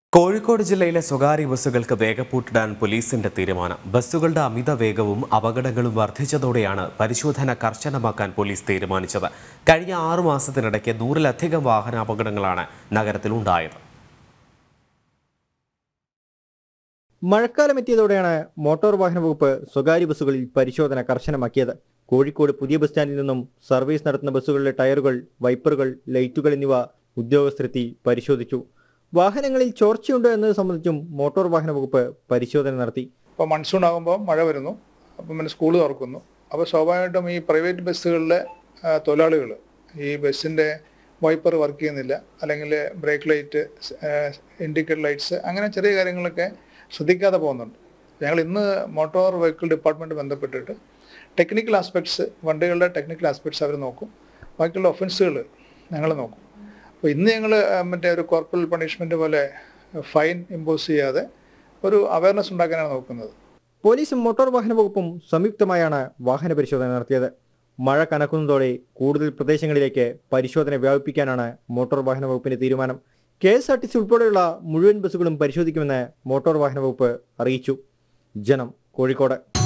കോഴിക്കോട് ജില്ലയിലെ സ്വകാര്യ ബസ്സുകൾക്ക് വേഗപ്പൂട്ടിടാൻ പോലീസിന്റെ തീരുമാനം ബസ്സുകളുടെ അമിത വേഗവും അപകടങ്ങളും വർദ്ധിച്ചതോടെയാണ് പരിശോധന കർശനമാക്കാൻ പോലീസ് തീരുമാനിച്ചത് കഴിഞ്ഞ ആറു മാസത്തിനിടയ്ക്ക് നൂറിലധികം വാഹനാപകടങ്ങളാണ് നഗരത്തിലുണ്ടായത് മഴക്കാലം എത്തിയതോടെയാണ് മോട്ടോർ വാഹന വകുപ്പ് സ്വകാര്യ ബസ്സുകളിൽ പരിശോധന കർശനമാക്കിയത് കോഴിക്കോട് പുതിയ ബസ് സ്റ്റാൻഡിൽ നിന്നും സർവീസ് നടത്തുന്ന ബസ്സുകളിലെ ടയറുകൾ വൈപ്പറുകൾ ലൈറ്റുകൾ എന്നിവ ഉദ്യോഗസ്ഥരെത്തി പരിശോധിച്ചു വാഹനങ്ങളിൽ ചോർച്ചയുണ്ടോ എന്നത് സംബന്ധിച്ചും മോട്ടോർ വാഹന വകുപ്പ് പരിശോധന നടത്തി ഇപ്പോൾ മൺസൂൺ ആകുമ്പോൾ മഴ വരുന്നു അപ്പം പിന്നെ സ്കൂൾ തുറക്കുന്നു അപ്പോൾ സ്വാഭാവികമായിട്ടും ഈ പ്രൈവറ്റ് ബസ്സുകളിലെ തൊഴിലാളികൾ ഈ ബസ്സിൻ്റെ വൈപ്പർ വർക്ക് ചെയ്യുന്നില്ല അല്ലെങ്കിൽ ബ്രേക്ക് ലൈറ്റ് ഇൻഡിക്കേറ്റർ ലൈറ്റ്സ് അങ്ങനെ ചെറിയ കാര്യങ്ങളൊക്കെ ശ്രദ്ധിക്കാതെ പോകുന്നുണ്ട് ഞങ്ങൾ ഇന്ന് മോട്ടോർ വെഹിക്കിൾ ഡിപ്പാർട്ട്മെൻറ്റ് ബന്ധപ്പെട്ടിട്ട് ടെക്നിക്കൽ ആസ്പെക്ട്സ് വണ്ടികളുടെ ടെക്നിക്കൽ ആസ്പെക്ട്സ് അവർ നോക്കും ബാക്കിയുള്ള ഒഫൻസുകൾ ഞങ്ങൾ നോക്കും അപ്പോൾ ഇന്ന് ഞങ്ങൾ മറ്റേ ഒരു കോർപ്പറൽ പണിഷ്മെൻറ്റ് പോലെ ഫൈൻ ഇമ്പോസ് ചെയ്യാതെ ഒരു അവയർനെസ് ഉണ്ടാക്കാനാണ് നോക്കുന്നത് പോലീസും മോട്ടോർ വാഹന വകുപ്പും സംയുക്തമായാണ് വാഹന പരിശോധന നടത്തിയത് മഴ കനക്കുന്നതോടെ കൂടുതൽ പ്രദേശങ്ങളിലേക്ക് പരിശോധന വ്യാപിപ്പിക്കാനാണ് മോട്ടോർ വാഹന വകുപ്പിന്റെ തീരുമാനം K S R T C ഉൾപ്പെടെയുള്ള മുഴുവൻ ബസ്സുകളും പരിശോധിക്കുമെന്ന് മോട്ടോർ വാഹന വകുപ്പ് അറിയിച്ചു ജനം കോഴിക്കോട്